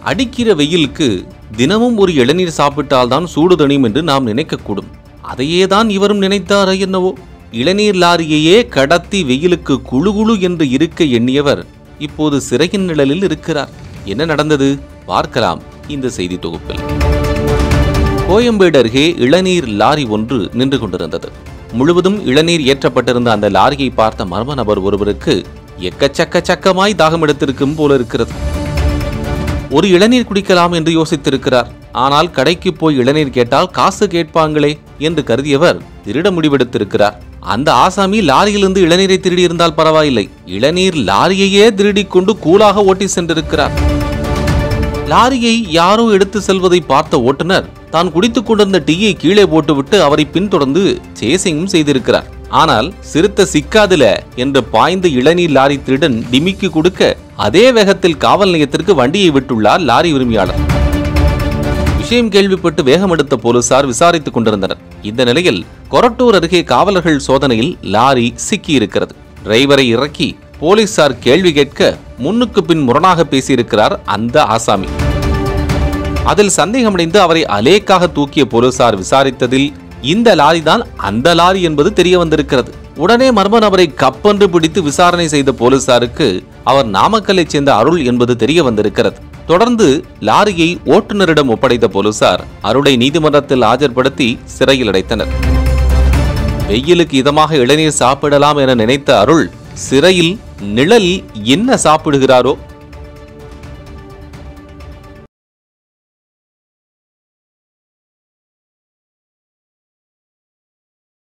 அடிக்கிற வெயிலுக்கு தினமும் ஒரு இளநீர் சாப்பிட்டால்தான் சூடு தணியும் என்று நாம் நினைக்கக்கூடும் அதையே தான் இவரும் நினைத்தாரோ என்னவோ இளநீர் லாரியையே கடத்தி வெயிலுக்கு குழு குழு என்று இருக்க எண்ணியவர் இப்போது சிறையின் நிழலில் இருக்கிறார் என்ன நடந்தது பார்க்கலாம் இந்த செய்தி தொகுப்பில் கோயம்பேடு அருகே இளநீர் லாரி ஒன்று நின்று கொண்டிருந்தது முழுவதும் இளநீர் ஏற்றப்பட்டிருந்த அந்த லாரியை பார்த்த மர்ம நபர் ஒருவருக்கு எக்கச்சக்க சக்கமாய் தாகம் எடுத்திருக்கும் போல இருக்கிறது ஒரு இளநீர் குடிக்கலாம் என்று யோசித்திருக்கிறார் ஆனால் கடைக்கு போய் இளநீர் கேட்டால் காசு கேட்பாங்களே என்று கருதியவர் திருட முடிவெடுத்திருக்கிறார் அந்த ஆசாமி லாரியிலிருந்து இளநீரை திருடி இருந்தால் பரவாயில்லை இளநீர் லாரியையே திருடிக் கொண்டு கூலாக ஓட்டி சென்றிருக்கிறார் லாரியை யாரோ எடுத்து செல்வதை பார்த்த ஓட்டுநர் தான் குடித்துக் கொண்டிருந்த டீயை கீழே போட்டுவிட்டு அவரை பின்தொடர்ந்து சேசிங்கும் செய்திருக்கிறார் ஆனால் சிறுத்த சிக்காதுல என்று பாய்ந்த இளநீர் லாரி திருடன் டிமிக்கு கொடுக்க அதே வேகத்தில் காவல் நிலையத்திற்கு வண்டியை விட்டுள்ளார் லாரி உரிமையாளர் விஷயம் கேள்விப்பட்டு வேகம் எடுத்த போலீசார் விசாரித்துக் கொண்டிருந்தனர் இந்த நிலையில் கொரட்டூர் அருகே காவலர்கள் சோதனையில் லாரி சிக்கியிருக்கிறது டிரைவரை இறக்கி போலீசார் கேள்வி கேட்க முன்னுக்கு பின் முரணாக பேசியிருக்கிறார் அந்த ஆசாமி அதில் சந்தேகமடைந்து அவரை அலேக்காக தூக்கிய போலீசார் விசாரித்ததில் இந்த லாரி தான் அந்த லாரி என்பது தெரிய வந்திருக்கிறது உடனே மர்ம நபரை கப்பன்று பிடித்து விசாரணை செய்த போலீசாருக்கு அவர் நாமக்கல்லைச் சேர்ந்த அருள் என்பது தெரிய வந்திருக்கிறது தொடர்ந்து லாரியை ஓட்டுநரிடம் ஒப்படைத்த போலீசார் அருளை நீதிமன்றத்தில் ஆஜர்படுத்தி சிறையில் அடைத்தனர் வெயிலுக்கு இதமாக இளநீர் சாப்பிடலாம் என நினைத்த அருள் சிறையில் நிழலில் என்ன சாப்பிடுகிறாரோ